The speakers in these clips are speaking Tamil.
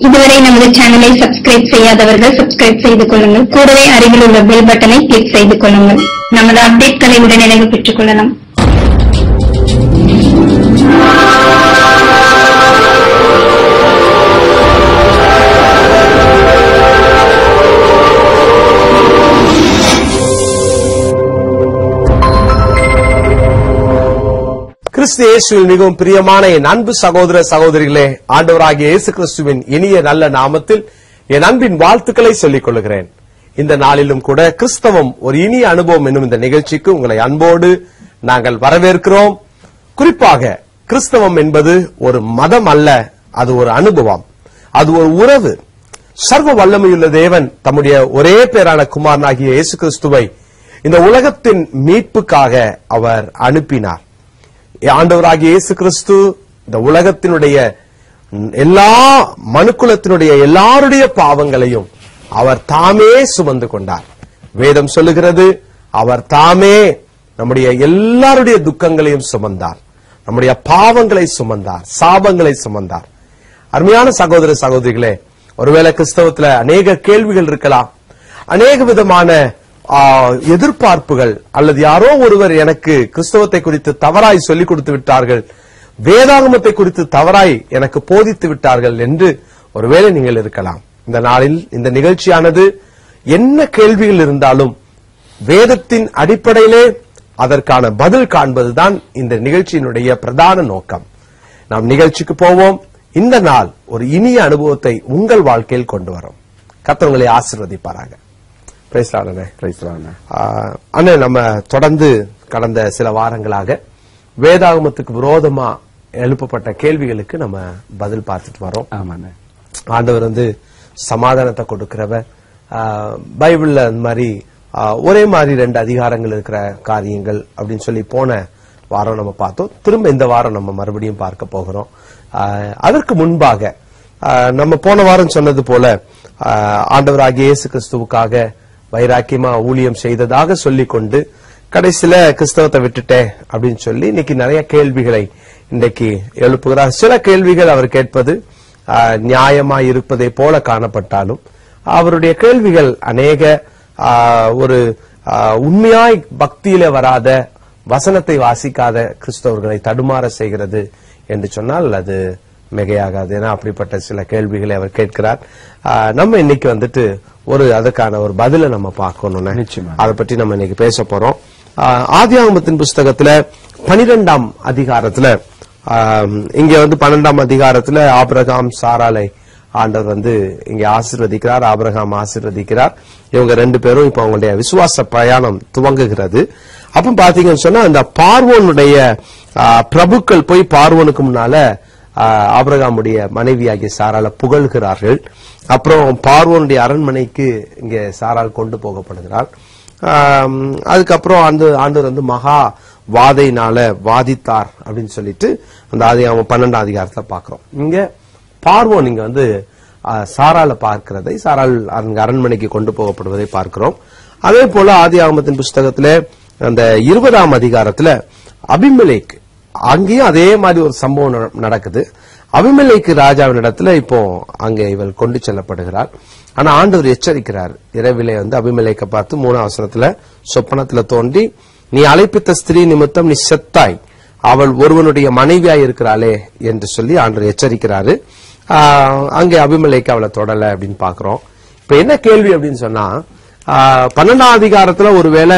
இதுவரை நமது சேனலை சப்ஸ்கிரைப் செய்யாதவர்கள் சப்ஸ்கிரைப் செய்து கொள்ளுங்கள் கூடவே அருகில் உள்ள பெல் பட்டனை கிளிக் செய்து கொள்ளுங்கள் நமது அப்டேட்களை உடனடியாக பெற்றுக் கொள்ளலாம் கிறிஸ்து இயேசுவில் மிகவும் பிரியமான என் அன்பு சகோதர சகோதரிகளே ஆண்டவராகிய இயேசு கிறிஸ்துவின் இனிய நல்ல நாமத்தில் என் அன்பின் வாழ்த்துக்களை சொல்லிக் கொள்கிறேன் இந்த நாளிலும் கூட கிறிஸ்தவம் ஒரு இனிய அனுபவம் என்னும் இந்த நிகழ்ச்சிக்கு உங்களை அன்போடு நாங்கள் வரவேற்கிறோம் குறிப்பாக கிறிஸ்தவம் என்பது ஒரு மதம் அல்ல அது ஒரு அனுபவம் அது ஒரு உறவு சர்வ வல்லமையுள்ள தேவன் தம்முடைய ஒரே பேரான குமாரனாகிய இயேசு கிறிஸ்துவை இந்த உலகத்தின் மீட்புக்காக அவர் அனுப்பினார் ஆண்டவராகிய இயேசு கிறிஸ்து இந்த உலகத்தினுடைய எல்லா மனுக்குலத்தினுடைய எல்லாருடைய பாவங்களையும் அவர் தாமே சுமந்து கொண்டார் வேதம் சொல்லுகிறது அவர் தாமே நம்முடைய எல்லாருடைய துக்கங்களையும் சுமந்தார் நம்முடைய பாவங்களை சுமந்தார் சாபங்களை சுமந்தார் அருமையான சகோதர சகோதரிகளே ஒருவேளை கிறிஸ்தவத்துல அநேக கேள்விகள் இருக்கலாம் அநேக விதமான ஆ, எதிர்பார்ப்புகள் அல்லது யாரோ ஒருவர் எனக்கு கிறிஸ்தவத்தை குறித்து தவறாய் சொல்லிக் கொடுத்து விட்டார்கள் வேதாகமத்தை குறித்து தவறாய் எனக்கு போதித்து விட்டார்கள் என்று ஒருவேளை நீங்கள் இருக்கலாம் இந்த நாளில் இந்த நிகழ்ச்சியானது என்ன கேள்விகள் இருந்தாலும் வேதத்தின் அடிப்படையிலே அதற்கான பதில் காண்பதுதான் இந்த நிகழ்ச்சியினுடைய பிரதான நோக்கம் நாம் நிகழ்ச்சிக்கு போவோம் இந்த நாள் ஒரு இனிய அனுபவத்தை உங்கள் வாழ்க்கையில் கொண்டு வரும் கத்தவங்களை ஆசிர்வதிப்பாராங்க Praise the Lord, அண்ணே. ஆஹ், அண்ணே நம்ம தொடர்ந்து கடந்த சில வாரங்களாக வேதாகமத்துக்கு விரோதமா எழுப்பப்பட்ட கேள்விகளுக்கு நம்ம பதில் பார்த்துட்டு வரோம் ஆமாண்ணே ஆண்டவர் வந்து சமாதானத்தை கொடுக்கிறவர் ஆஹ், பைபிள்ல இந்த மாதிரி ஆஹ், ஒரே மாதிரி ரெண்டு அதிகாரங்கள் இருக்கிற காரியங்கள் அப்படின்னு சொல்லி போன வாரம் நம்ம பார்த்தோம் திரும்ப இந்த வாரம் நம்ம மறுபடியும் பார்க்க போகிறோம் ஆஹ், அதற்கு முன்பாக ஆஹ், நம்ம போன வாரம் சொன்னது போல ஆஹ், ஆண்டவராகிய இயேசு கிறிஸ்துவுக்காக வைராக்கியமா ஊழியம் செய்ததாக சொல்லிக் கொண்டு கடைசியில கிறிஸ்தவத்தை விட்டுட்டேன் அப்படின்னு சொல்லி இன்னைக்கு நிறைய கேள்விகளை இன்றைக்கு எழுப்புகிறார் சில கேள்விகள் அவர் கேட்பது ஆஹ், நியாயமாய் இருப்பதை போல காணப்பட்டாலும் அவருடைய கேள்விகள் அநேக ஆஹ், ஒரு ஆஹ், உண்மையாய் பக்தியில வராத வசனத்தை வாசிக்காத கிறிஸ்தவர்களை தடுமாற செய்கிறது என்று சொன்னால் அது மிகையாகாது ஏன்னா அப்படிப்பட்ட சில கேள்விகளை அவர் கேட்கிறார் ஆஹ், நம்ம இன்னைக்கு வந்துட்டு ஒரு அதுக்கான ஒரு பதிலை நம்ம பார்க்கணும் நிச்சயமா. அதை பற்றி நம்ம இன்னைக்கு பேச போறோம் ஆஹ், ஆதியாகமத்தின் புஸ்தகத்துல பனிரெண்டாம் அதிகாரத்துல ஆஹ், இங்க வந்து பன்னெண்டாம் அதிகாரத்துல ஆபிரகாம் சாராலை ஆண்டவர் வந்து இங்க ஆசீர்வதிக்கிறார் ஆபிரகாம் ஆசீர்வதிக்கிறார் இவங்க ரெண்டு பேரும் இப்ப அவங்களுடைய விசுவாச பிரயாணம் துவங்குகிறது அப்ப பாத்தீங்கன்னு சொன்னா அந்த பார்வோனுடைய ஆஹ், பிரபுக்கள் போய் பார்வோனுக்கு முன்னால ஆஹ், ஆபிரகாமுடைய மனைவியாகிய சாரால புகழ்கிறார்கள் அப்புறம் பார்வோனுடைய அரண்மனைக்கு இங்க சாரால் கொண்டு போகப்படுகிறார் ஆம், அதுக்கப்புறம் அந்த ஆண்டவர் வந்து மகா வாதையினால வாதித்தார் அப்படின்னு சொல்லிட்டு அந்த ஆதி பன்னெண்டாம் அதிகாரத்துல பாக்குறோம் இங்க பார்வோன் இங்க வந்து ஆ, சாரால பார்க்கிறதை சாரால் அங்க அரண்மனைக்கு கொண்டு போகப்படுவதை பார்க்கிறோம் அதே போல ஆதி ஆகமத்தின் புஸ்தகத்துல அந்த இருபதாம் அதிகாரத்துல அபிமெலேக் அங்கேயும் அதே மாதிரி ஒரு சம்பவம் நட- நடக்குது அபிமெலேக்கு ராஜாவின் இடத்துல இப்போ அங்க இவள் கொண்டு செல்லப்படுகிறார் ஆனா ஆண்டவர் எச்சரிக்கிறார் இரவிலே வந்து அபிமெலேக்க பார்த்து மூணாம் வசனத்துல சொப்பனத்துல தோன்றி நீ அழைப்பித்த ஸ்திரீ நிமித்தம் நீ செத்தாய் அவள் ஒருவனுடைய மனைவியாய் இருக்கிறாளே என்று சொல்லி ஆண்டவர் எச்சரிக்கிறாரு ஆஹ், அங்கே அபிமெலேக்கு அவளை தொடல அப்படின்னு பாக்குறோம் இப்ப என்ன கேள்வி அப்படின்னு சொன்னா ஆஹ், பன்னெண்டாம் அதிகாரத்துல ஒருவேளை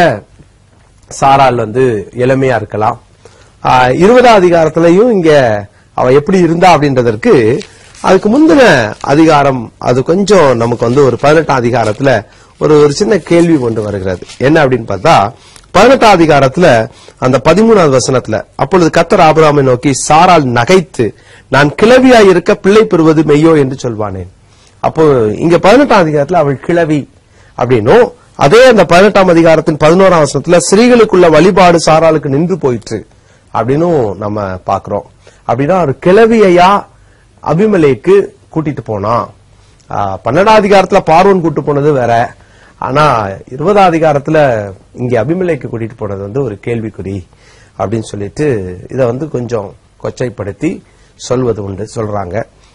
சாரால் வந்து இளமையா இருக்கலாம் ஆஹ், இருபதாம் அதிகாரத்திலையும் இங்க அவ எப்படி இருந்தா அப்படின்றதற்கு அதுக்கு முந்தின அதிகாரம் அது கொஞ்சம் நமக்கு வந்து ஒரு பதினெட்டாம் அதிகாரத்துல ஒரு ஒரு சின்ன கேள்வி கொண்டு வருகிறது என்ன அப்படின்னு பார்த்தா பதினெட்டாம் அதிகாரத்துல அந்த பதிமூணாவது வசனத்துல அப்பொழுது கத்தர் ஆபிரகாமை நோக்கி சாரால் நகைத்து நான் கிளவியாய் இருக்க பிள்ளை பெறுவது மெய்யோ என்று சொல்வானேன் அப்போ இங்க பதினெட்டாம் அதிகாரத்துல அவள் கிழவி அப்படின்னும் அதே அந்த பதினெட்டாம் அதிகாரத்தின் பதினோராம் வசனத்துல ஸ்திரீகளுக்குள்ள வழிபாடு சாராளுக்கு நின்று போயிற்று அப்படின்னும் நம்ம பாக்குறோம் அப்படின்னா ஒரு கிழவியையா அபிமலேக்கு கூட்டிட்டு போனான் ஆஹ், பன்னெண்டாம் அதிகாரத்துல பார்வன் கூட்டு போனது வேற ஆனா இருபதாம் அதிகாரத்துல இங்க அபிமலேக்கு கூட்டிட்டு போனது வந்து ஒரு கேள்விக்குறி அப்படின்னு சொல்லிட்டு இத வந்து கொஞ்சம் கொச்சைப்படுத்தி சொல்வது உண்டு சொல்றாங்க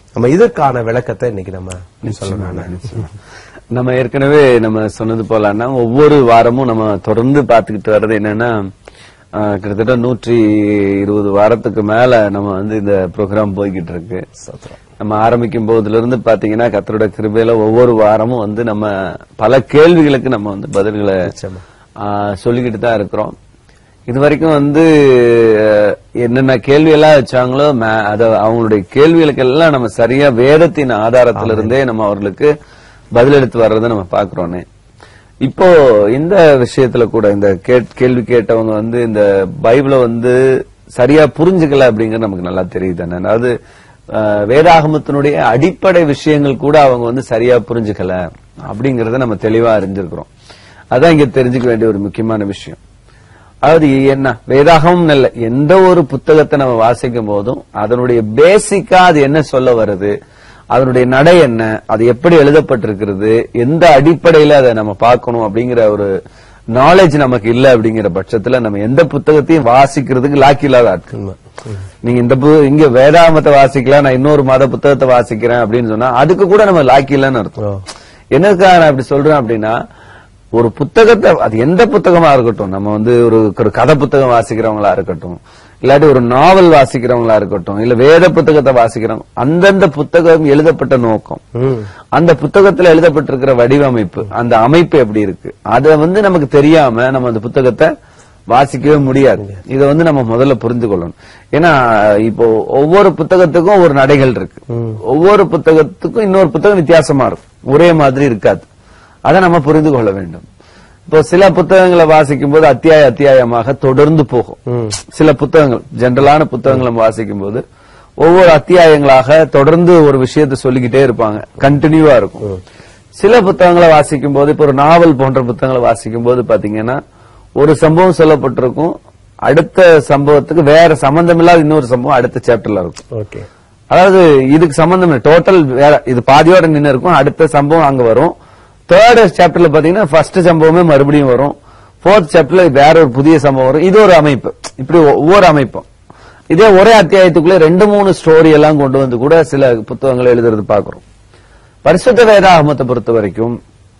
நம்ம இதற்கான விளக்கத்தை இன்னைக்கு நம்ம சொல்லணும் நம்ம ஏற்கனவே நம்ம சொன்னது போலன்னா ஒவ்வொரு வாரமும் நம்ம தொடர்ந்து பார்த்துக்கிட்டு வர்றது என்னன்னா ஆஹ், கிட்டத்தட்ட நூற்றி இருபது வாரத்துக்கு மேல நம்ம வந்து இந்த ப்ரோக்ராம் போய்கிட்டு இருக்கு நம்ம ஆரம்பிக்கும் போதுல இருந்து பாத்தீங்கன்னா கத்தரோட கிருபையில ஒவ்வொரு வாரமும் வந்து நம்ம பல கேள்விகளுக்கு நம்ம வந்து பதில்களை நிச்சயமா. ஆஹ், சொல்லிக்கிட்டு தான் இருக்கிறோம் இது வரைக்கும் வந்து அஹ், என்னென்ன கேள்வி எல்லாம் வச்சாங்களோ மே- அத அவங்களுடைய கேள்விகளுக்கு எல்லாம் நம்ம சரியா வேதத்தின் ஆதாரத்துல இருந்தே நம்ம அவர்களுக்கு பதிலெடுத்து வர்றதை நம்ம பாக்குறோன்னே இப்போ இந்த விஷயத்துல கூட இந்த கேட்- கேள்வி கேட்டவங்க வந்து இந்த பைபிளை வந்து சரியா புரிஞ்சுக்கல அப்படிங்கறது நமக்கு நல்லா தெரியுது தானே அதாவது அஹ், வேதாகமத்தினுடைய அடிப்படை விஷயங்கள் கூட அவங்க வந்து சரியா புரிஞ்சுக்கல அப்படிங்கறத நம்ம தெளிவா அறிஞ்சிருக்கிறோம் அதான் இங்க தெரிஞ்சுக்க வேண்டிய ஒரு முக்கியமான விஷயம் அதாவது என்ன வேதாகமும் இல்ல எந்த ஒரு புத்தகத்தை நம்ம வாசிக்கும் போதும் அதனுடைய பேசிக்கா அது என்ன சொல்ல வருது அதனுடைய நடை என்ன அது எப்படி எழுதப்பட்டிருக்கிறது எந்த அடிப்படையில அதை நம்ம பார்க்கணும் அப்படிங்கிற ஒரு நாலேஜ் நமக்கு இல்ல அப்படிங்கிற பட்சத்துல நம்ம எந்த புத்தகத்தையும் வாசிக்கிறதுக்கு லாக்கி இல்லாத ஆட்கள் நீங்க இந்த பு- இங்க வேதாகமத்தை வாசிக்கலாம் நான் இன்னொரு மத புத்தகத்தை வாசிக்கிறேன் அப்படின்னு சொன்னா அதுக்கு கூட நம்ம லாக்கி இல்லைன்னு அர்த்தம் என்னதுக்காக நான் அப்படி சொல்றேன் அப்படின்னா ஒரு புத்தகத்தை அது எந்த புத்தகமா இருக்கட்டும் நம்ம வந்து ஒரு ஒரு கதை புத்தகம் வாசிக்கிறவங்களா இருக்கட்டும் இல்லாட்டி ஒரு நாவல் வாசிக்கிறவங்களா இருக்கட்டும் இல்ல வேத புத்தகத்தை வாசிக்கிறவங்க அந்தந்த புத்தகம் எழுதப்பட்ட நோக்கம் அந்த புத்தகத்துல எழுதப்பட்டிருக்கிற வடிவமைப்பு அந்த அமைப்பு எப்படி இருக்கு அத வந்து நமக்கு தெரியாம நம்ம அந்த புத்தகத்தை வாசிக்கவே முடியாது இத வந்து நம்ம முதல்ல புரிந்து கொள்ளணும் ஏன்னா இப்போ ஒவ்வொரு புத்தகத்துக்கும் ஒரு நடைகள் இருக்கு ஒவ்வொரு புத்தகத்துக்கும் இன்னொரு புத்தகம் வித்தியாசமா இருக்கும் ஒரே மாதிரி இருக்காது அதை நம்ம புரிந்து கொள்ள வேண்டும் இப்போ சில புத்தகங்களை வாசிக்கும் போது அத்தியாய அத்தியாயமாக தொடர்ந்து போகும் சில புத்தகங்கள் ஜென்ரலான புத்தகங்களை நம்ம வாசிக்கும் போது ஒவ்வொரு அத்தியாயங்களாக தொடர்ந்து ஒரு விஷயத்தை சொல்லிக்கிட்டே இருப்பாங்க கண்டினியூவா இருக்கும் சில புத்தகங்களை வாசிக்கும் போது இப்போ ஒரு நாவல் போன்ற புத்தகங்களை வாசிக்கும் போது பாத்தீங்கன்னா ஒரு சம்பவம் சொல்லப்பட்டிருக்கும் அடுத்த சம்பவத்துக்கு வேற சம்பந்தம் இல்லாத இன்னொரு சம்பவம் அடுத்த சாப்டர்ல இருக்கும் ஓகே அதாவது இதுக்கு சம்பந்தம் டோட்டல் வேற இது பாதியோட நின்னு இருக்கும் அடுத்த சம்பவம் அங்க வரும் தேர்ட் சாப்டர்ல பாத்தீங்கன்னா ஃபர்ஸ்ட் சம்பவமே மறுபடியும் வரும் ஃபோர்த் சாப்டர்ல வேற ஒரு புதிய சம்பவம் வரும் இது ஒரு அமைப்பு இப்படி ஒவ்வொரு அமைப்பும் இதே ஒரே அத்தியாயத்துக்குள்ள ரெண்டு மூணு ஸ்டோரி எல்லாம் கொண்டு வந்து கூட சில புத்தகங்களை எழுதுறது பாக்குறோம் பரிசுத்த வேதாகமத்தை பொறுத்த வரைக்கும்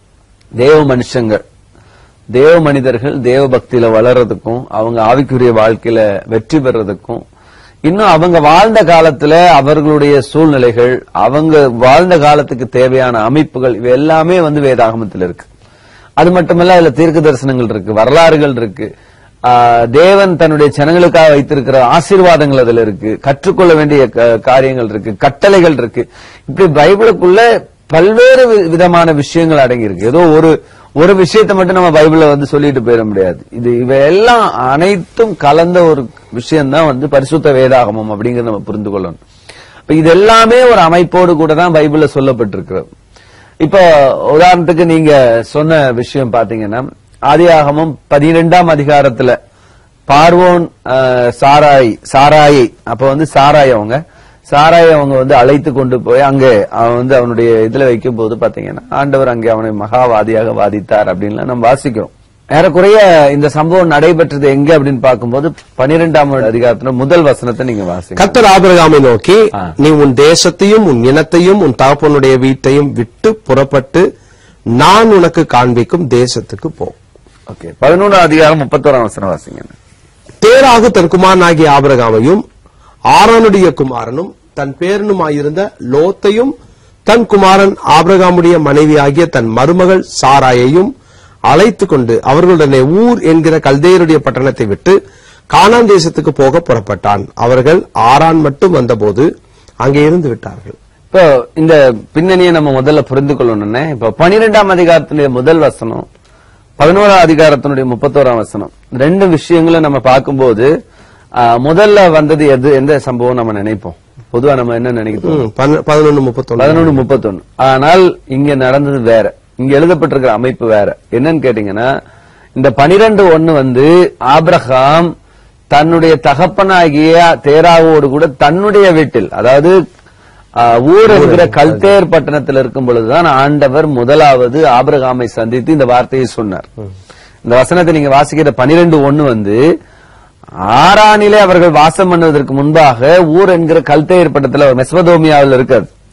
தேவ மனுஷங்கள் தேவ மனிதர்கள் தேவ பக்தியில வளர்றதுக்கும் அவங்க ஆவிக்குரிய வாழ்க்கையில வெற்றி பெறதுக்கும் இன்னும் அவங்க வாழ்ந்த காலத்துல அவர்களுடைய சூழ்நிலைகள் அவங்க வாழ்ந்த காலத்துக்கு தேவையான அமைப்புகள் இவை எல்லாமே வந்து வேதாகமத்தில் இருக்கு அது மட்டுமல்ல அதுல தீர்க்க தரிசனங்கள் இருக்கு வரலாறுகள் இருக்கு ஆஹ் தேவன் தன்னுடைய ஜனங்களுக்காக வைத்திருக்கிற ஆசீர்வாதங்கள் அதுல இருக்கு கற்றுக்கொள்ள வேண்டிய க- காரியங்கள் இருக்கு கட்டளைகள் இருக்கு இப்படி பைபிளுக்குள்ள பல்வேறு வி- விதமான விஷயங்கள் அடங்கி இருக்கு ஏதோ ஒரு ஒரு விஷயத்தை மட்டும் நம்ம பைபிள்ல வந்து சொல்லிட்டு போயிட முடியாது இது இவையெல்லாம் அனைத்தும் கலந்த ஒரு விஷயம்தான் வந்து பரிசுத்த வேதாகமம் அப்படிங்கறத நம்ம புரிந்து கொள்ளணும் இப்ப இது எல்லாமே ஒரு அமைப்போடு கூட தான் பைபிள்ல சொல்லப்பட்டிருக்கிறது இப்போ உதாரணத்துக்கு நீங்க சொன்ன விஷயம் பாத்தீங்கன்னா ஆதியாகமம் பதினெண்டாம் அதிகாரத்துல பார்வோன் அஹ், சாராய் சாராயை அப்ப வந்து சாராய் அவங்க சாராய் அவங்க வந்து அழைத்து கொண்டு போய் அங்கே அவன் வந்து அவனுடைய இதுல வைக்கும் போது பாத்தீங்கன்னா ஆண்டவர் அங்கே அவனை மகாவாதியாக வாதித்தார் அப்படின்லாம் நம்ம வாசிக்கிறோம் ஏறக்குறைய இந்த சம்பவம் நடைபெற்றது எங்க அப்படின்னு பார்க்கும்போது பனிரெண்டாம் அதிகாரத்துல முதல் வசனத்தை நீங்க வாசிங்க கர்த்தர் ஆபிரகாமை நோக்கி ஆ. நீ உன் தேசத்தையும் உன் இனத்தையும் உன் தகப்பனுடைய வீட்டையும் விட்டு புறப்பட்டு நான் உனக்கு காண்பிக்கும் தேசத்துக்கு போ ஓகே பதினொன்றாம் அதிகாரம் முப்பத்தோராம் வசனம் வாசிங்க தேராகு தன் குமாரனாகிய ஆபிரகாமையும் ஆரோனுடைய குமாரனும் தன் பேரனுமாயிருந்த லோத்தையும் தன் குமாரன் ஆபிரகாமுடைய மனைவியாகிய தன் மருமகள் சாராயையும் அழைத்துக் கொண்டு அவர்களுடனே ஊர் என்கிற கல்தேயருடைய பட்டணத்தை விட்டு கானான் தேசத்துக்கு போக புறப்பட்டான் அவர்கள் ஆரான் மட்டும் வந்தபோது அங்கே இருந்து விட்டார்கள் இப்போ இந்த பின்னணியை நம்ம முதல்ல புரிந்து கொள்ளணும்னே இப்போ பனிரெண்டாம் அதிகாரத்தினுடைய முதல் வசனம் பதினோராம் அதிகாரத்தினுடைய முப்பத்தோராம் வசனம் ரெண்டு விஷயங்களை நம்ம பார்க்கும்போது ஆ, முதல்ல வந்தது எது எந்த சம்பவம் நம்ம நினைப்போம் பொதுவா நம்ம என்ன நினைக்கிறோம் ம், பன்ன- பதினொன்னு முப்பத்தொன்னு பதினொன்னு முப்பத்தொன்னு ஆனால் இங்க நடந்தது வேற இங்க எழுதப்பட்டிருக்கிற அமைப்பு வேற என்னன்னு கேட்டீங்கன்னா இந்த பனிரெண்டு ஒண்ணு வந்து ஆபிரகாம் தன்னுடைய தகப்பனாகிய தேராவோடு கூட தன்னுடைய வீட்டில் அதாவது ஆ, ஊர் என்கிற கல்தேர் பட்டணத்தில் இருக்கும் பொழுதுதான் ஆண்டவர் முதலாவது ஆபிரகாமை சந்தித்து இந்த வார்த்தையை சொன்னார் இந்த வசனத்தை நீங்க வாசிக்கிற பனிரெண்டு ஒண்ணு வந்து ஆரானிலே அவர்கள் வாசம் பண்ணுவதற்கு முன்பாக ஊர் என்கிற கல்தேர் பட்டணத்துல மெஸ்வதோமியாவில் இருக்காது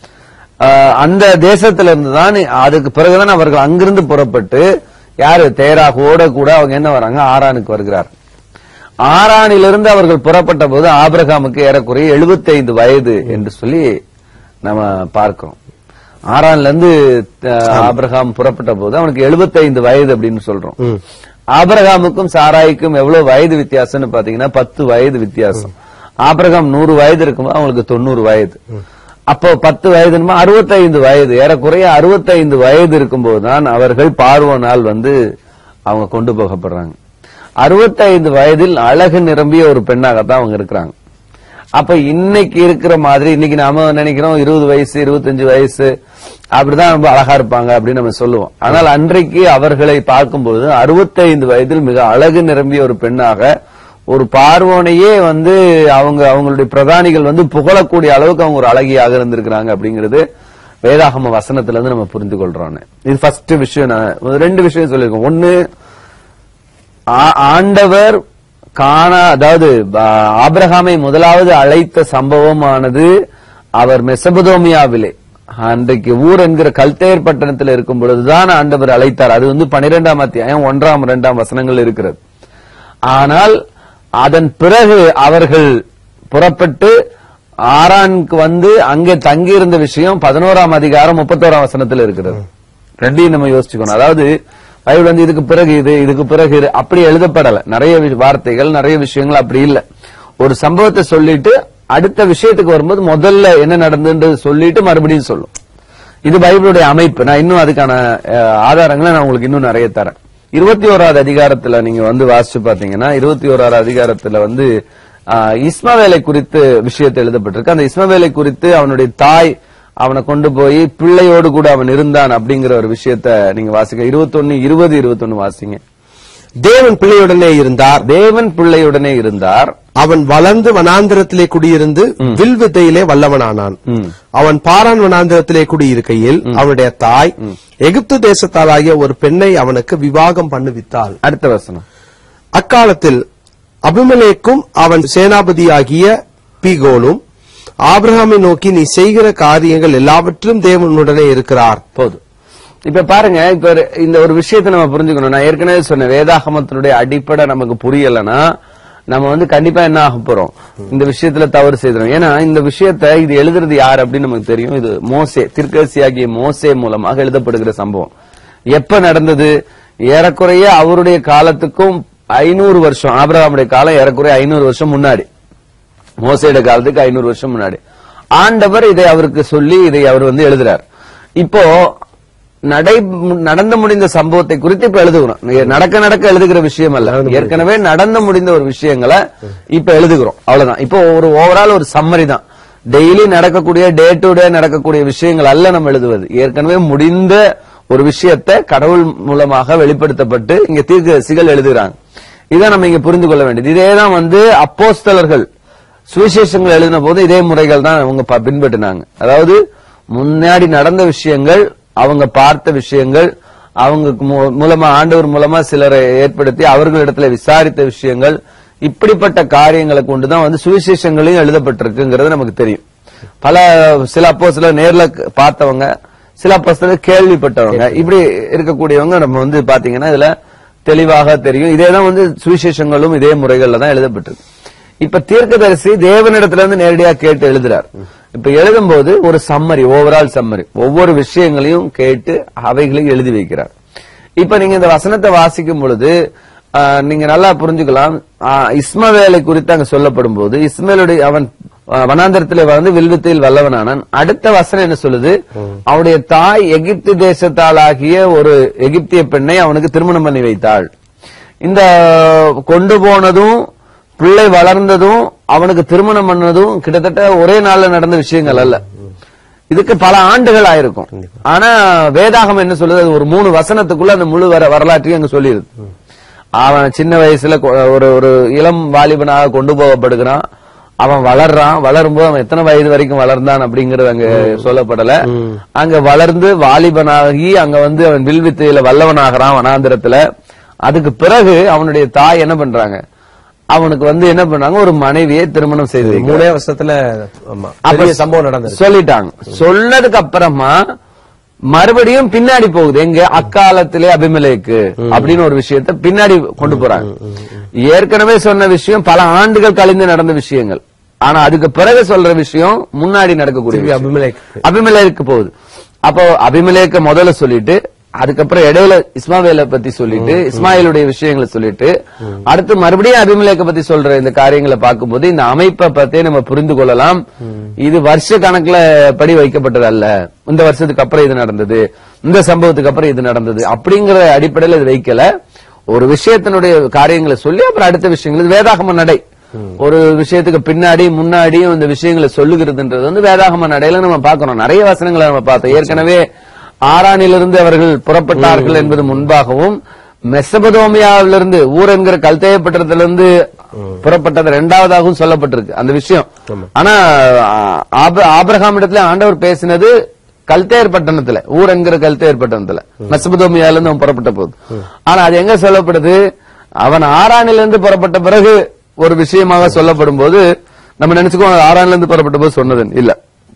ஆஹ், அந்த தேசத்துல இருந்து தான் அதுக்கு பிறகுதான் அவர்கள் அங்கிருந்து புறப்பட்டு யாரு தேராகோட கூட அவங்க என்ன வராங்க ஆரானுக்கு வருகிறார் ஆரானிலிருந்து அவர்கள் புறப்பட்ட போது ஆபிரகாமுக்கு ஏறக்குறைய 75 வயது என்று சொல்லி நம்ம பார்க்கிறோம் ஆறான்ல இருந்து அஹ், ஆபிரகாம் புறப்பட்ட போது அவனுக்கு 75 வயது அப்படின்னு சொல்றோம் ஆபிரகாமுக்கும் சாராய்க்கும் எவ்வளவு வயது வித்தியாசம்னு பாத்தீங்கன்னா பத்து வயது வித்தியாசம் ஆபிரகாம் நூறு வயது இருக்கும்போது அவங்களுக்கு தொண்ணூறு வயது அப்போ பத்து வயதுமா அறுபத்தைந்து வயது ஏறக்குறைய அறுபத்தைந்து வயது இருக்கும்போது தான் அவர்கள் பார்வோனால் வந்து அவங்க கொண்டு போகப்படுறாங்க அறுபத்தைந்து வயதில் அழகு நிரம்பிய ஒரு பெண்ணாகத்தான் அவங்க இருக்கிறாங்க அப்ப இன்னைக்கு இருக்கிற மாதிரி இன்னைக்கு நாம நினைக்கிறோம் இருபது வயசு இருபத்தஞ்சு வயசு அப்படிதான் ரொம்ப அழகா இருப்பாங்க அப்படின்னு நம்ம சொல்லுவோம் ஆனால் அன்றைக்கு அவர்களை பார்க்கும்போது அறுபத்தைந்து வயதில் மிக அழகு நிரம்பிய ஒரு பெண்ணாக ஒரு பார்வோனையே வந்து அவங்க அவங்களுடைய பிரதானிகள் வந்து புகழக்கூடிய அளவுக்கு அவங்க ஒரு அழகியாக இருந்திருக்கிறாங்க அப்படிங்கிறது வேதாகம வசனத்துல இருந்து நம்ம புரிந்து கொள்றோம் இது ஃபர்ஸ்ட் விஷயம் நான் ரெண்டு விஷயம் சொல்லியிருக்கோம் ஒன்னு ஆ- ஆண்டவர் காணா அதாவது ஆ- ஆபிரகாமை முதலாவது அழைத்த சம்பவமானது அவர் மெசபதோமியாவிலே அன்றைக்கு ஊர் என்கிற கல்தேர் பட்டணத்தில் இருக்கும் பொழுதுதான் ஆண்டவர் அழைத்தார் அது வந்து பனிரெண்டாம் அத்தியாயம் ஒன்றாம் இரண்டாம் வசனங்கள் இருக்கிறது ஆனால் அதன் பிறகு அவர்கள் புறப்பட்டு ஆரானுக்கு வந்து அங்கே தங்கியிருந்த விஷயம் பதினோராம் அதிகாரம் முப்பத்தோராம் வசனத்தில் இருக்கிறது ரெண்டையும் நம்ம யோசிச்சுக்கணும் அதாவது பைபிள் வந்து இதுக்கு பிறகு இது இதுக்கு பிறகு இது அப்படி எழுதப்படல நிறைய வி- வார்த்தைகள் நிறைய விஷயங்கள் அப்படி இல்ல ஒரு சம்பவத்தை சொல்லிட்டு அடுத்த விஷயத்துக்கு வரும்போது முதல்ல என்ன நடந்ததுன்றது சொல்லிட்டு மறுபடியும் சொல்லும் இது பைபிளுடைய அமைப்பு நான் இன்னும் அதுக்கான அஹ், ஆதாரங்களை நான் உங்களுக்கு இன்னும் நிறைய தரேன் இருபத்தி ஓராவது அதிகாரத்துல நீங்க வந்து வாசிச்சு பாத்தீங்கன்னா இருபத்தி ஓராவது அதிகாரத்துல வந்து ஆஹ், இஸ்மவேலை குறித்து விஷயத்தை எழுதப்பட்டிருக்கு அந்த இஸ்மவேலை குறித்து அவனுடைய தாய் அவனை கொண்டு போய் பிள்ளையோடு கூட அவன் இருந்தான் அப்படிங்கிற ஒரு விஷயத்த நீங்க வாசிங்க இருபத்தொன்னு இருபது இருபத்தொன்னு வாசிங்க தேவன் பிள்ளையுடனே இருந்தார் தேவன் பிள்ளையுடனே இருந்தார் அவன் வளர்ந்து வனாந்திரத்திலே குடியிருந்து வில் வித்தையிலே வல்லவனானான் ம். அவன் பாரான் வனாந்திரத்திலே குடியிருக்கையில் அவனுடைய தாய் எகிப்து தேசத்தாலாகிய ஒரு பெண்ணை அவனுக்கு விவாகம் பண்ணுவித்தாள் அடுத்த வசனம் அக்காலத்தில் அபிமெலேக்கும் அவன் சேனாபதியாகிய பீகோலும் ஆபிரகாமை நோக்கி நீ செய்கிற காரியங்கள் எல்லாவற்றிலும் தேவனுடனே இருக்கிறார் போதும் இப்ப பாருங்க இப்ப ஒரு- இந்த ஒரு விஷயத்தை நம்ம புரிஞ்சுக்கணும் நான் ஏற்கனவே சொன்னேன் வேதாகமத்தினுடைய அடிப்படை நமக்கு புரியலன்னா நம்ம வந்து கண்டிப்பா என்ன ஆக போறோம் இந்த விஷயத்துல தவறு செய்தோம் ஏன்னா இந்த விஷயத்தை இது எழுதுறது யார் அப்படின்னு நமக்கு தெரியும் இது மோசே திருக்கசியாகிய மோசே மூலமாக எழுதப்படுகிற சம்பவம் எப்ப நடந்தது ஏறக்குறைய அவருடைய காலத்துக்கும் ஐநூறு வருஷம் ஆபிரகாமுடைய காலம் ஏறக்குறைய ஐநூறு வருஷம் முன்னாடி மோசையோட காலத்துக்கு ஐநூறு வருஷம் முன்னாடி ஆண்டவர் இதை அவருக்கு சொல்லி இதை அவர் வந்து எழுதுறார் இப்போ நடை நடந்து முடிந்த சம்பவத்தை குறித்து இப்ப எழுதுகிறோம் இங்க நடக்க நடக்க எழுதுகிற விஷயம் அல்ல ஏற்கனவே நடந்து முடிந்த ஒரு விஷயங்களை இப்ப எழுதுகிறோம் அவ்வளவுதான் இப்போ ஒரு ஓவரால் ஒரு சம்மரி தான் டெய்லி நடக்கக்கூடிய டே டு டே நடக்கக்கூடிய விஷயங்கள் அல்ல நம்ம எழுதுவது ஏற்கனவே முடிந்த ஒரு விஷயத்தை கடவுள் மூலமாக வெளிப்படுத்தப்பட்டு இங்க தீர்க்கதரிசிகள் எழுதுகிறாங்க இதை நம்ம இங்க புரிந்து கொள்ள வேண்டியது இதேதான் வந்து அப்போஸ்தலர்கள் சுவிசேஷங்கள் எழுதின போது இதே முறைகள் தான் அவங்க ப- பின்பற்றினாங்க அதாவது முன்னாடி நடந்த விஷயங்கள் அவங்க பார்த்த விஷயங்கள் அவங்க மூ- மூலமா ஆண்டவர் மூலமா சிலரை ஏற்படுத்தி அவர்களிடத்துல விசாரித்த விஷயங்கள் இப்படிப்பட்ட காரியங்களை கொண்டுதான் வந்து சுவிசேஷங்களையும் எழுதப்பட்டிருக்குங்கிறது நமக்கு தெரியும் பல சில அப்போ சில நேர்ல க- பார்த்தவங்க சில அப்போ சில கேள்விப்பட்டவங்க இப்படி இருக்கக்கூடியவங்க நம்ம வந்து பாத்தீங்கன்னா இதுல தெளிவாக தெரியும் இதேதான் வந்து சுவிசேஷங்களும் இதே முறைகள்ல தான் எழுதப்பட்டிருக்கு இப்ப தீர்க்கதரிசி தேவனிடத்துல இருந்து நேரடியா கேட்டு எழுதுறார் இப்ப எழுதும்போது ஒரு சம்மரி ஓவரால் சம்மரி ஒவ்வொரு விஷயங்களையும் கேட்டு அவைகளையும் எழுதி வைக்கிறார் இப்ப நீங்க இந்த வசனத்தை வாசிக்கும் பொழுது ஆஹ், நீங்க நல்லா புரிஞ்சுக்கலாம் ஆஹ், இஸ்மவேலை குறித்து அங்க சொல்லப்படும் போது இஸ்மேலுடைய அவன் ஆஹ், வனாந்தரத்திலே வந்து வில்வித்தையில் வல்லவனானான் அடுத்த வசனம் என்ன சொல்லுது அவனுடைய தாய் எகிப்து தேசத்தாளாகிய ஒரு எகிப்திய பெண்ணை அவனுக்கு திருமணம் பண்ணி வைத்தாள் இந்த கொண்டு போனதும் பிள்ளை வளர்ந்ததும் அவனுக்கு திருமணம் பண்ணதும் கிட்டத்தட்ட ஒரே நாள்ல நடந்த விஷயங்கள் அல்ல இதுக்கு பல ஆண்டுகள் ஆயிருக்கும் ஆனா வேதாகம் என்ன சொல்லுது அது ஒரு மூணு வசனத்துக்குள்ள அந்த முழு வர வரலாற்றையும் அங்க சொல்லிடுது அவன் சின்ன வயசுல கொ- ஒரு ஒரு இளம் வாலிபனாக கொண்டு போகப்படுகிறான் அவன் வளர்றான் வளரும்போது அவன் எத்தனை வயது வரைக்கும் வளர்ந்தான் அப்படிங்கறது அங்க சொல்லப்படல அங்க வளர்ந்து வாலிபனாகி அங்க வந்து அவன் வில்வித்தையில வல்லவனாகிறான் வனாந்திரத்துல அதுக்கு பிறகு அவனுடைய தாய் என்ன பண்றாங்க அவனுக்கு வந்து என்ன பண்ணாங்க ஒரு மனைவியை திருமணம் செய்து வைக்கிறாங்க. மூணே வருஷத்துல ஆமா அப்ப பெரிய சம்பவம் நடந்தது சொல்லிட்டாங்க சொன்னதுக்கு அப்புறமா மறுபடியும் பின்னாடி போகுது எங்க அக்காலத்திலே அபிமலேக்கு அப்படின்னு ஒரு விஷயத்த பின்னாடி கொண்டு போறாங்க ஏற்கனவே சொன்ன விஷயம் பல ஆண்டுகள் கழிந்து நடந்த விஷயங்கள் ஆனா அதுக்கு பிறகு சொல்ற விஷயம் முன்னாடி நடக்கக்கூடிய திருப்பி விஷயம். அபிமெலேக்கு. அபிமெலேக்கு போகுது அப்போ அபிமெலேக்க முதல்ல சொல்லிட்டு அதுக்கப்புறம் இடையில இஸ்மாவேல பத்தி சொல்லிட்டு இஸ்மாயிலுடைய விஷயங்களை சொல்லிட்டு அடுத்து மறுபடியும் அபிமெலேக்க பத்தி சொல்ற இந்த காரியங்களை பார்க்கும்போது இந்த அமைப்பை பத்தி நம்ம புரிந்து கொள்ளலாம் இது வருஷ கணக்குல படி வைக்கப்பட்டது அல்ல இந்த வருஷத்துக்கு அப்புறம் இது நடந்தது இந்த சம்பவத்துக்கு அப்புறம் இது நடந்தது அப்படிங்கிற அடிப்படையில் இது வைக்கல ஒரு விஷயத்தினுடைய காரியங்களை சொல்லி அப்புறம் அடுத்த விஷயங்கள் இது வேதாகம நடை ஒரு விஷயத்துக்கு பின்னாடி முன்னாடியும் இந்த விஷயங்களை சொல்லுகிறதுன்றது வந்து வேதாகம நடையில நம்ம பார்க்கிறோம் நிறைய வசனங்களை நம்ம பார்த்தோம் ஏற்கனவே ஆரானிலிருந்து அவர்கள் புறப்பட்டார்கள் என்பது முன்பாகவும் மெசபதோமியாவிலிருந்து ஊர் என்கிற கல்தேயப்பட்டதிலிருந்து புறப்பட்டது இரண்டாவதாகவும் சொல்லப்பட்டிருக்கு அந்த விஷயம் ஆனா ஆப- ஆபிரகாம் இடத்துல ஆண்டவர் பேசினது கல்தேர் பட்டணத்துல ஊர் என்கிற கல்தேர் பட்டணத்துல மெசபதோமியால இருந்து அவன் புறப்பட்ட போது ஆனா அது எங்க சொல்லப்படுது அவன் ஆரானிலிருந்து புறப்பட்ட பிறகு ஒரு விஷயமாக சொல்லப்படும் போது நம்ம நினைச்சுக்கோ ஆரானில இருந்து புறப்பட்ட போது சொன்னது இல்ல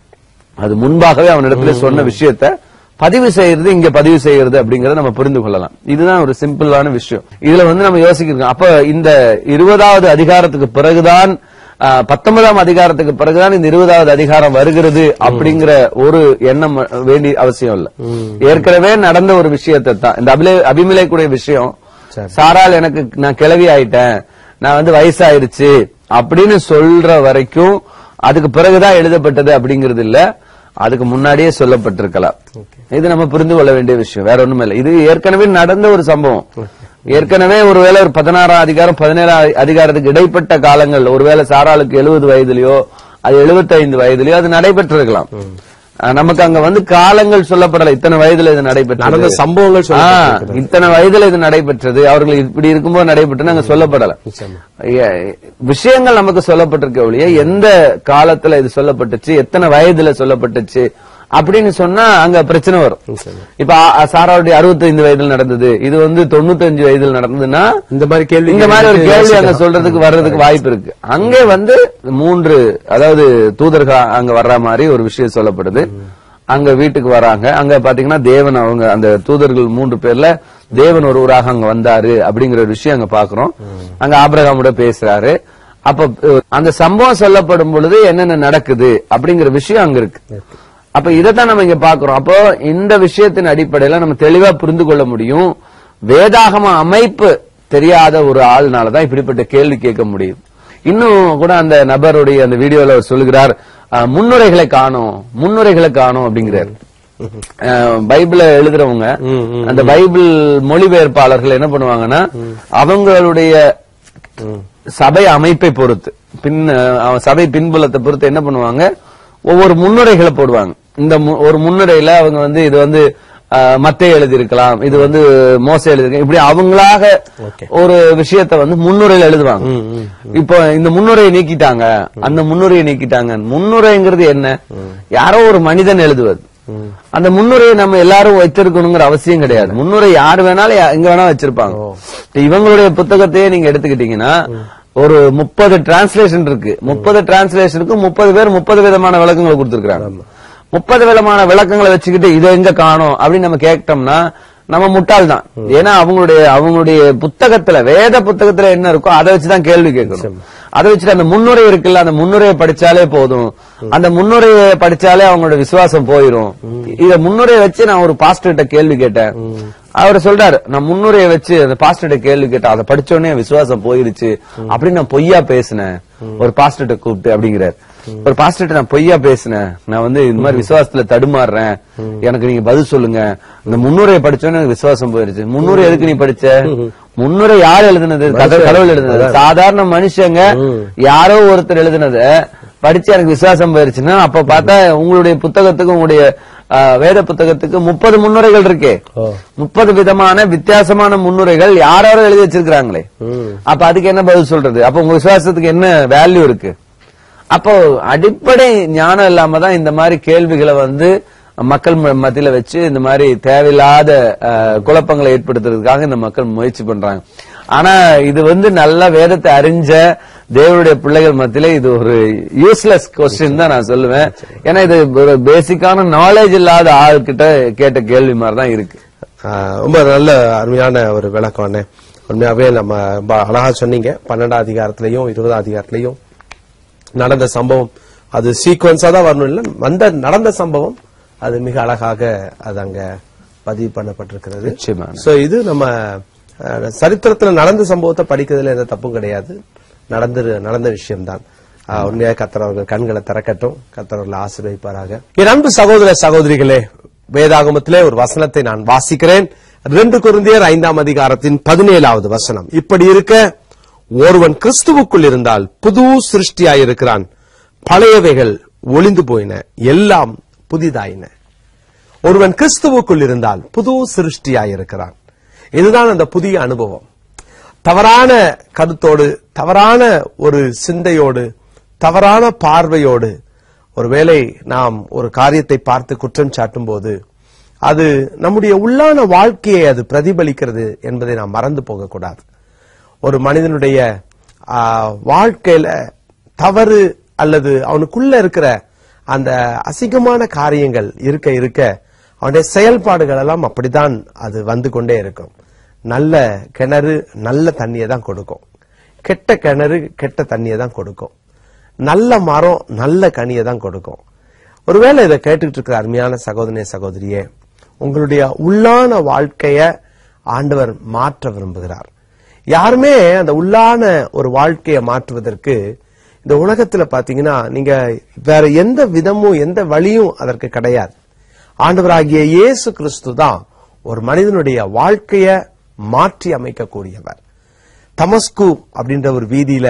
அது முன்பாகவே அவனிடத்துல சொன்ன விஷயத்த பதிவு செய்யறது இங்க பதிவு செய்யறது அப்படிங்கறத நம்ம புரிந்து கொள்ளலாம் இதுதான் ஒரு சிம்பிளான விஷயம் இதுல வந்து நம்ம யோசிக்கிறோம் அப்ப இந்த இருபதாவது அதிகாரத்துக்கு பிறகுதான் ஆஹ், பத்தொன்பதாம் அதிகாரத்துக்கு பிறகுதான் இந்த இருபதாவது அதிகாரம் வருகிறது அப்படிங்கிற ஒரு எண்ணம் வேண்டிய அவசியம் இல்ல ஏற்கனவே நடந்த ஒரு விஷயத்தை தான் இந்த அபிலே அபிமலேக்குடைய விஷயம் சரி. சாரால் எனக்கு நான் கிளவி ஆயிட்டேன் நான் வந்து வயசாயிருச்சு அப்படின்னு சொல்ற வரைக்கும் அதுக்கு பிறகுதான் எழுதப்பட்டது அப்படிங்கிறது இல்ல அதுக்கு முன்னாடியே சொல்லப்பட்டிருக்கலாம் இது நம்ம புரிந்து கொள்ள வேண்டிய விஷயம் வேற ஒண்ணுமே இல்ல இது ஏற்கனவே நடந்த ஒரு சம்பவம் ஏற்கனவே ஒருவேளை ஒரு பதினாறாம் அதிகாரம் பதினேழாம் அதிகாரத்துக்கு இடைப்பட்ட காலங்கள் ஒருவேளை சாராளுக்கு எழுபது வயதுலயோ அது 75 வயதுலயோ அது நடைபெற்றிருக்கலாம் அஹ் நமக்கு அங்க வந்து காலங்கள் சொல்லப்படல இத்தனை வயதுல இது நடைபெற்றது நடந்த சம்பவங்கள் ஆ, சொல்லப்பட்டிருக்கிறது. இத்தனை வயதுல இது நடைபெற்றது அவர்கள் இப்படி இருக்கும்போது நடைபெற்று அங்க சொல்லப்படல நிச்சயமா. ஏ- விஷயங்கள் நமக்கு சொல்லப்பட்டிருக்க ஒழிய எந்த காலத்துல இது சொல்லப்பட்டுச்சு எத்தனை வயதுல சொல்லப்பட்டுச்சு அப்படின்னு சொன்னா அங்க பிரச்சனை வரும் நிச்சயமா. இப்ப ஆ- சாராவுடைய 65 வயதுல நடந்தது இது வந்து 95 வயதுல நடந்ததுன்னா இந்த மாதிரி கேள்வி இந்த மாதிரி ஒரு கேள்வி அங்க யோசிக்கலாம். சொல்றதுக்கு வர்றதுக்கு வாய்ப்பு இருக்கு அங்கே வந்து மூன்று அதாவது தூதர்கள் அங்க வர்ற மாதிரி ஒரு விஷயம் சொல்லப்படுது அங்க வீட்டுக்கு வராங்க அங்க பாத்தீங்கன்னா தேவன் அவங்க அந்த தூதர்கள் மூன்று பேர்ல தேவன் ஒருவராக அங்க வந்தாரு அப்படிங்கிற ஒரு விஷயம் அங்க பாக்குறோம் அங்க ஆபிரகாமோட பேசுறாரு அப்ப அஹ், அந்த சம்பவம் சொல்லப்படும் பொழுது என்னென்ன நடக்குது அப்படிங்கிற விஷயம் அங்க இருக்கு அப்ப இதைத்தான் நம்ம இங்க பாக்குறோம் அப்போ இந்த விஷயத்தின் அடிப்படையில நம்ம தெளிவா புரிந்து கொள்ள முடியும் வேதாகம அமைப்பு தெரியாத ஒரு ஆள்னாலதான் இப்படிப்பட்ட கேள்வி கேட்க முடியும் இன்னும் கூட அந்த நபருடைய அந்த வீடியோல அவர் சொல்லுகிறார் அஹ், முன்னுரைகளை காணோம் முன்னுரைகளை காணோம் அப்படிங்கிறார் அஹ், பைபிளை எழுதுறவங்க அந்த பைபிள் மொழிபெயர்ப்பாளர்கள் என்ன பண்ணுவாங்கன்னா அவங்களுடைய சபை அமைப்பை பொறுத்து பின் அஹ், சபை பின்புலத்தை பொறுத்து என்ன பண்ணுவாங்க ஒவ்வொரு முன்னுரைகளை போடுவாங்க இந்த மு- ஒரு முன்னுரையில அவங்க வந்து இது வந்து மத்தை எழுதியிருக்கலாம் இது வந்து மோச எழுதியிருக்கலாம் இப்படி அவங்களாக Okay. ஒரு விஷயத்தை வந்து முன்னுரையில எழுதுவாங்க இப்போ இந்த முன்னுரையை நீக்கிட்டாங்க அந்த முன்னுரையை நீக்கிட்டாங்க முன்னுரைங்கிறது என்ன யாரோ ஒரு மனிதன் எழுதுவது அந்த முன்னுரையை நம்ம எல்லாரும் வச்சிருக்கணுங்கிற அவசியம் கிடையாது முன்னுரை யார் வேணாலும் யா- எங்க வேணா வச்சிருப்பாங்க இப்ப இவங்களுடைய புத்தகத்தையே நீங்க எடுத்துக்கிட்டீங்கன்னா ஒரு முப்பது டிரான்ஸ்லேஷன் இருக்கு முப்பது டிரான்ஸ்லேஷனுக்கு முப்பது பேர் முப்பது விதமான விளக்கங்களை கொடுத்திருக்காங்க முப்பது விதமான விளக்கங்களை வச்சுக்கிட்டு இதை எங்க காணோம் அப்படின்னு நம்ம கேட்டோம்னா நம்ம முட்டாள் தான் ஏன்னா அவங்களுடைய அவங்களுடைய புத்தகத்துல வேத புத்தகத்துல என்ன இருக்கோ அதை வச்சுதான் கேள்வி கேட்கணும் அதை வச்சுட்டு அந்த முன்னுரை இருக்குல்ல அந்த முன்னுரையை படிச்சாலே போதும் அந்த முன்னுரையை படிச்சாலே அவங்களோட விசுவாசம் போயிரும் இத முன்னுரையை வச்சு நான் ஒரு பாஸ்டர்கிட்ட கேள்வி கேட்டேன் அவர் சொல்றாரு நான் முன்னுரையை வச்சு அந்த பாஸ்டர்கிட்ட கேள்வி கேட்டேன் அதை படிச்ச உடனே என் விசுவாசம் போயிருச்சு அப்படின்னு நான் பொய்யா பேசினேன் ஒரு பாஸ்டர்கிட்ட கூப்பிட்டு அப்படிங்கிறார் ஒரு பாஸ்டர்கிட்ட நான் பொய்யா பேசினேன் நான் வந்து இந்த மாதிரி விசுவாசத்துல தடுமாறுறேன் எனக்கு நீங்க பதில் சொல்லுங்க இந்த முன்னுரையை படிச்சோன்னு எனக்கு விசுவாசம் போயிருச்சு முன்னுரை எதுக்கு நீ படிச்ச முன்னுரை யார் எழுதுனது கத- கடவுள் எழுதுனது சாதாரண மனுஷங்க யாரோ ஒருத்தர் எழுதுனத படிச்சு எனக்கு விசுவாசம் போயிருச்சுன்னா அப்ப பார்த்தா உங்களுடைய புத்தகத்துக்கு உங்களுடைய ஆ, வேத புத்தகத்துக்கு முப்பது முன்னுரைகள் இருக்கே ஓ. முப்பது விதமான வித்தியாசமான முன்னுரைகள் யாராரோ எழுதி வச்சிருக்காங்களே அப்ப அதுக்கு என்ன பதில் சொல்றது அப்ப உங்க விசுவாசத்துக்கு என்ன வேல்யூ இருக்கு அப்போ அடிப்படை ஞானம் இல்லாம தான் இந்த மாதிரி கேள்விகளை வந்து மக்கள் ம- மத்தியில வச்சு இந்த மாதிரி தேவையில்லாத அஹ், குழப்பங்களை ஏற்படுத்துறதுக்காக இந்த மக்கள் முயற்சி பண்றாங்க ஆனா இது வந்து நல்ல வேதத்தை அறிஞ்ச தேவனுடைய பிள்ளைகள் மத்தியில இது ஒரு யூஸ்லெஸ் கொஸ்டின் தான் நான் சொல்லுவேன் ஏன்னா இது ஒரு பேசிக்கான நாலேஜ் இல்லாத ஆள்கிட்ட கேட்ட கேள்வி மாதிரி தான் இருக்கு ஆஹ் ரொம்ப நல்ல அருமையான ஒரு விளக்கம் அண்ணே உண்மையாவே நம்ம ரொம்ப அழகா சொன்னீங்க பன்னெண்டாம் அதிகாரத்திலையும் இருபதாம் அதிகாரத்திலையும் நடந்த சம்பவம் அது சீக்வன்ஸா தான் வரணும் இல்ல வந்த நடந்த சம்பவம் அது மிக அழகாக அது அங்க பதிவு பண்ணப்பட்டிருக்கிறது நிச்சயமா. சோ இது நம்ம அஹ், சரித்திரத்துல நடந்த சம்பவத்தை படிக்கிறதுல எந்த தப்பும் கிடையாது நடந்த நடந்த விஷயம்தான் ஆஹ், உண்மையாக கத்தர் அவர்கள் கண்களை திறக்கட்டும் கத்தர் அவர்களை ஆசீர்வதிப்பாராக என் அன்பு சகோதர சகோதரிகளே வேதாகமத்திலே ஒரு வசனத்தை நான் வாசிக்கிறேன் ரெண்டு குருந்தியர் ஐந்தாம் அதிகாரத்தின் பதினேழாவது வசனம் இப்படி இருக்க ஒருவன் கிறிஸ்துவுக்குள் இருந்தால் புது சிருஷ்டியாயிருக்கிறான் பழையவைகள் ஒளிந்து போயின எல்லாம் புதிதாயின ஒருவன் கிறிஸ்துவுக்குள் இருந்தால் புது சிருஷ்டியாயிருக்கிறான் இதுதான் அந்த புதிய அனுபவம் தவறான கருத்தோடு தவறான ஒரு சிந்தையோடு தவறான பார்வையோடு ஒருவேளை நாம் ஒரு காரியத்தை பார்த்து குற்றம் சாட்டும் போது அது நம்முடைய உள்ளான வாழ்க்கையை அது பிரதிபலிக்கிறது என்பதை நாம் மறந்து போகக்கூடாது ஒரு மனிதனுடைய ஆ, வாழ்க்கையில தவறு அல்லது அவனுக்குள்ள இருக்கிற அந்த அசிங்கமான காரியங்கள் இருக்க இருக்க அவனுடைய செயல்பாடுகள் எல்லாம் அப்படித்தான் அது வந்து கொண்டே இருக்கும் நல்ல கிணறு நல்ல தண்ணியை தான் கொடுக்கும் கெட்ட கிணறு கெட்ட தண்ணியை தான் கொடுக்கும் நல்ல மரம் நல்ல கனியை தான் கொடுக்கும் ஒருவேளை இதை கேட்டுக்கிட்டு இருக்கிற அருமையான சகோதரனே சகோதரியே உங்களுடைய உள்ளான வாழ்க்கைய ஆண்டவர் மாற்ற விரும்புகிறார் யாருமே அந்த உள்ளான ஒரு வாழ்க்கையை மாற்றுவதற்கு இந்த உலகத்துல பாத்தீங்கன்னா நீங்க வேற எந்த விதமும் எந்த வழியும் அதற்கு கிடையாது ஆண்டவராகிய இயேசு கிறிஸ்து தான் ஒரு மனிதனுடைய வாழ்க்கைய மாற்றி அமைக்கக்கூடியவர் தமஸ்கு அப்படின்ற ஒரு வீதியில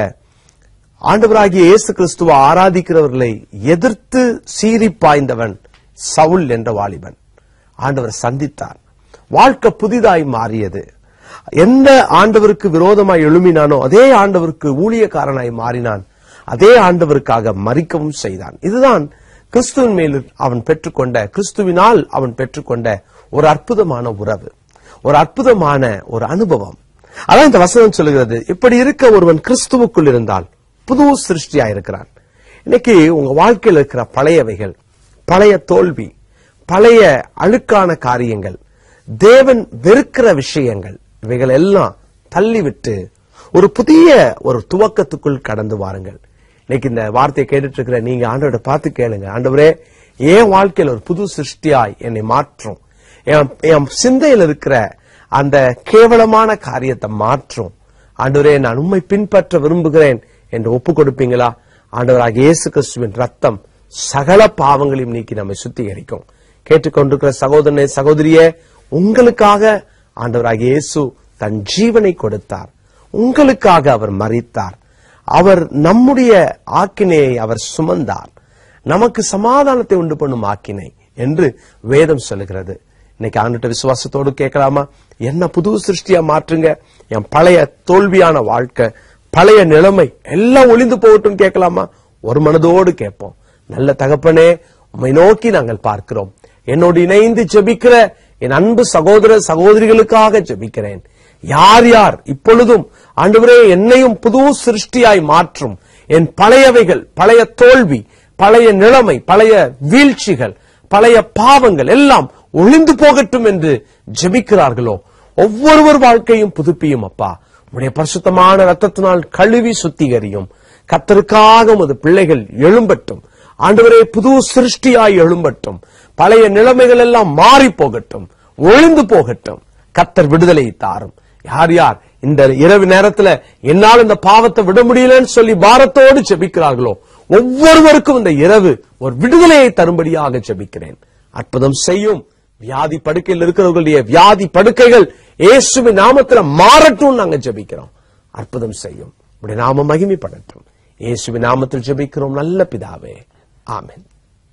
ஆண்டவராகிய இயேசு கிறிஸ்துவை ஆராதிக்கிறவர்களை எதிர்த்து சீறி பாய்ந்தவன் சவுல் என்ற வாலிபன் ஆண்டவர் சந்தித்தார் வாழ்க்கை புதிதாய் மாறியது எந்த ஆண்டவருக்கு விரோதமாய் எழும்பினானோ அதே ஆண்டவருக்கு ஊழியக்காரனாய் மாறினான் அதே ஆண்டவருக்காக மறிக்கவும் செய்தான் இதுதான் கிறிஸ்துவின் மேல் அவன் பெற்றுக்கொண்ட கிறிஸ்துவினால் அவன் பெற்றுக்கொண்ட ஒரு அற்புதமான உறவு ஒரு அற்புதமான ஒரு அனுபவம் அதான் இந்த வசனம் சொல்லுகிறது இப்படி இருக்க ஒருவன் கிறிஸ்துவுக்குள் இருந்தால் புது சிருஷ்டியா இருக்கிறான் இன்னைக்கு உங்க வாழ்க்கையில் இருக்கிற பழையவைகள் பழைய தோல்வி பழைய அழுக்கான காரியங்கள் தேவன் வெறுக்கிற விஷயங்கள் இவைகள் எல்லாம் தள்ளிவிட்டு ஒரு புதிய ஒரு துவக்கத்துக்குள் கடந்து வாருங்கள் இன்னைக்கு இந்த வார்த்தையை கேட்டுட்டு இருக்கிற நீங்க ஆண்டவரை பார்த்து கேளுங்க ஆண்டவரே என் வாழ்க்கையில் ஒரு புது சிருஷ்டியாய் என்னை மாற்றும் என் என் சிந்தையில் இருக்கிற அந்த கேவலமான காரியத்தை மாற்றும் ஆண்டவரே நான் உண்மை பின்பற்ற விரும்புகிறேன் என்று ஒப்பு கொடுப்பீங்களா ஆண்டவராக இயேசு கிறிஸ்துவின் ரத்தம் சகல பாவங்களையும் நீக்கி நம்மை சுத்திகரிக்கும் கேட்டுக்கொண்டிருக்கிற சகோதரனே சகோதரியே உங்களுக்காக ஆண்டவராக இயேசு தன் ஜீவனை கொடுத்தார் உங்களுக்காக அவர் மறித்தார் அவர் நம்முடைய ஆக்கினையை அவர் சுமந்தார் நமக்கு சமாதானத்தை உண்டு பண்ணும் ஆக்கினை என்று வேதம் சொல்லுகிறது இன்னைக்கு ஆண்டுட்ட விசுவாசத்தோடு கேட்கலாமா என்ன புது சிருஷ்டியா மாற்றுங்க என் பழைய தோல்வியான வாழ்க்கை பழைய நிலைமை எல்லாம் ஒளிந்து போகட்டும் கேட்கலாமா ஒரு மனதோடு கேட்போம் நல்ல தகப்பனே உம்மை நோக்கி நாங்கள் பார்க்கிறோம் என்னோடு இணைந்து ஜெபிக்கிற என் அன்பு சகோதர சகோதரிகளுக்காக ஜெபிக்கிறேன் யார் யார் இப்பொழுதும் ஆண்டவரே என்னையும் புது சிருஷ்டியாய் மாற்றும் என் பழையவைகள் பழைய தோல்வி பழைய நிலைமை பழைய வீழ்ச்சிகள் பழைய பாவங்கள் எல்லாம் ஒளிந்து போகட்டும் என்று ஜெபிக்கிறார்களோ ஒவ்வொருவர் வாழ்க்கையும் புதுப்பியும் அப்பா உடைய பரிசுத்தமான ரத்தத்தினால் கழுவி சுத்திகரியும் கத்தருக்காக உமது பிள்ளைகள் எழும்பட்டும் ஆண்டவரே புது சிருஷ்டியாய் எழும்பட்டும் பழைய நிலைமைகள் எல்லாம் மாறி போகட்டும் ஒளிந்து போகட்டும் கத்தர் விடுதலை தாரும் யார் யார் இந்த இரவு நேரத்துல என்னால் இந்த பாவத்தை விட முடியலன்னு சொல்லி பாரத்தோடு ஜெபிக்கிறார்களோ ஒவ்வொருவருக்கும் இந்த இரவு ஒரு விடுதலையை தரும்படியாக ஜெபிக்கிறேன் அற்புதம் செய்யும் வியாதி படுக்கையில் இருக்கிறவர்களுடைய வியாதி படுக்கைகள் இயேசுவின் நாமத்துல மாறட்டும் நாங்க ஜெபிக்கிறோம் அற்புதம் செய்யும் உடைய நாம மகிமைப்படட்டும் இயேசுவின் நாமத்தில் ஜெபிக்கிறோம் நல்ல பிதாவே ஆமென்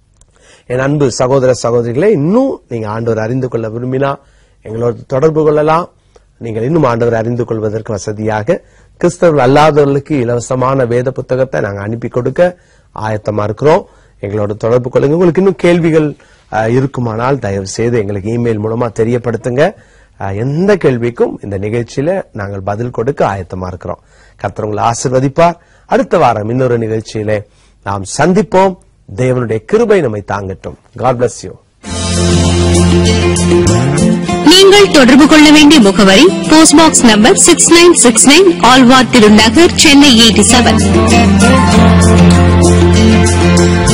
என் அன்பு சகோதர சகோதரிகளே இன்னும் நீங்க ஆண்டவர் அறிந்து கொள்ள விரும்பினா எங்களோட தொடர்பு கொள்ளலாம் நீங்கள் இன்னும் ஆண்டவர் அறிந்து கொள்வதற்கு வசதியாக கிறிஸ்தவர்கள் அல்லாதவர்களுக்கு இலவசமான வேத புத்தகத்தை நாங்கள் அனுப்பி கொடுக்க ஆயத்தமா இருக்கிறோம் எங்களோட தொடர்பு கொள்ளுங்க உங்களுக்கு இன்னும் கேள்விகள் அஹ், இருக்குமானால் தயவு செய்து எங்களுக்கு இமெயில் மூலமா தெரியப்படுத்துங்க அஹ், எந்த கேள்விக்கும் இந்த நிகழ்ச்சியில நாங்கள் பதில் கொடுக்க ஆயத்தமா இருக்கிறோம் கர்த்தர் உங்களை ஆசிர்வதிப்பார் அடுத்த வாரம் இன்னொரு நிகழ்ச்சியிலே நாம் சந்திப்போம் தேவனுடைய கிருபை நம்மை தாங்கட்டும் காட் bless யூ நீங்கள் தொடர்பு கொள்ள வேண்டிய முகவரி post box number six nine six nine Alwar Thirunagar Chennai eighty seven